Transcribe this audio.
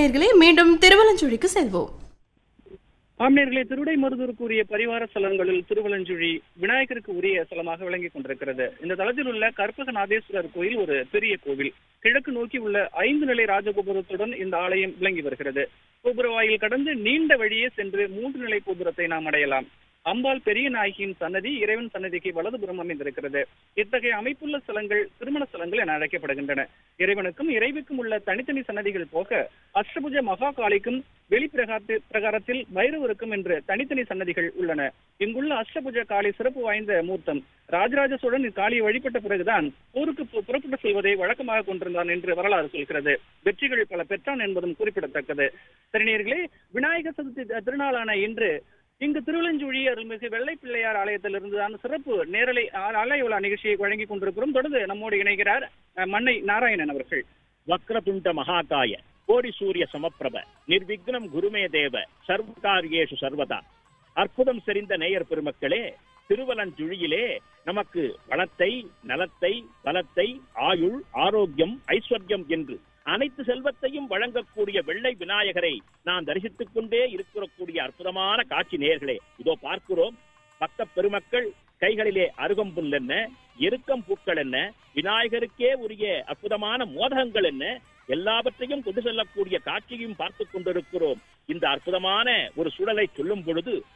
நேயர்களே மீண்டும் திருவலஞ்சுழிக்கு செல்வோம் ஆம்நேர்களே திருவிடை மருதூருக்கு உரிய பரிவார ஸ்தலங்களில் திருவலஞ்சுழி விநாயகருக்கு உரிய ஸ்தலமாக விளங்கிக் கொண்டிருக்கிறது இந்த தளத்தில் உள்ள கற்பகநாதேஸ்வரர் கோயில் ஒரு பெரிய கோவில் கிழக்கு நோக்கி உள்ள ஐந்து நிலை ராஜகோபுரத்துடன் இந்த ஆலயம் விளங்கி வருகிறது கோபுர வாயில் கடந்து நீண்ட வழியே சென்று மூன்று நிலை கோபுரத்தை நாம் அடையலாம் அம்பாள் பெரிய நாயகியின் சன்னதி இறைவன் சன்னதிக்கு வலதுபுறம் அமைந்திருக்கிறது இத்தகைய அமைப்புள்ள ஸ்தலங்கள் திருமண ஸ்தலங்கள் என அழைக்கப்படுகின்றன இறைவனுக்கும் இறைவுக்கும் உள்ள தனித்தனி சன்னதிகள் போக அஷ்டபுஜ மகா காளிக்கும் வெளிப்பிரகாரத்து பிரகாரத்தில் பைரவருக்கும் என்று தனித்தனி சன்னதிகள் உள்ளன இங்குள்ள அஷ்டபுஜ காளி சிறப்பு வாய்ந்த மூர்த்தம் ராஜராஜ சோழன் இக்காளியை வழிபட்ட பிறகுதான் ஊருக்கு பு- புறப்பட்டு செல்வதை வழக்கமாக கொண்டிருந்தான் என்று வரலாறு சொல்கிறது வெற்றிகள் பல பெற்றான் என்பதும் குறிப்பிடத்தக்கது சரிநேர்களே விநாயகர் சதுர்த்தி த- திருநாளான இன்று இங்கு திருவலஞ்சுழி அருள்மிகு வெள்ளை பிள்ளையார் ஆலயத்திலிருந்து தான் சிறப்பு நேரலை ஆ- ஆலய விழா நிகழ்ச்சியை வழங்கி கொண்டிருக்கிறோம் தொடர்ந்து நம்மோடு இணைகிறார் அஹ், மன்னை நாராயணன் அவர்கள் வக்ரதுண்ட மகாகாய கோடி சூரிய சமப்பிரப நிர்விக்னம் குருமே தேவ சர்வகாரியேஷு சர்வதா அற்புதம் செறிந்த நேயர் பெருமக்களே திருவலஞ்சுழியிலே நமக்கு வளத்தை நலத்தை பலத்தை ஆயுள் ஆரோக்கியம் ஐஸ்வர்யம் என்று அனைத்து செல்வத்தையும் வழங்கக்கூடிய வெள்ளை விநாயகரை நான் தரிசித்துக் கொண்டே இருக்கக்கூடிய அற்புதமான காட்சி நேயர்களே இதோ பார்க்கிறோம் பக்த பெருமக்கள் கைகளிலே அருகம்புல் என்ன எருக்கம் பூக்கள் என்ன விநாயகருக்கே உரிய அற்புதமான மோதகங்கள் என்ன எல்லாவற்றையும் கொண்டு செல்லக்கூடிய காட்சியும் பார்த்துக் கொண்டிருக்கிறோம் இந்த அற்புதமான ஒரு சூழலை சொல்லும் பொழுது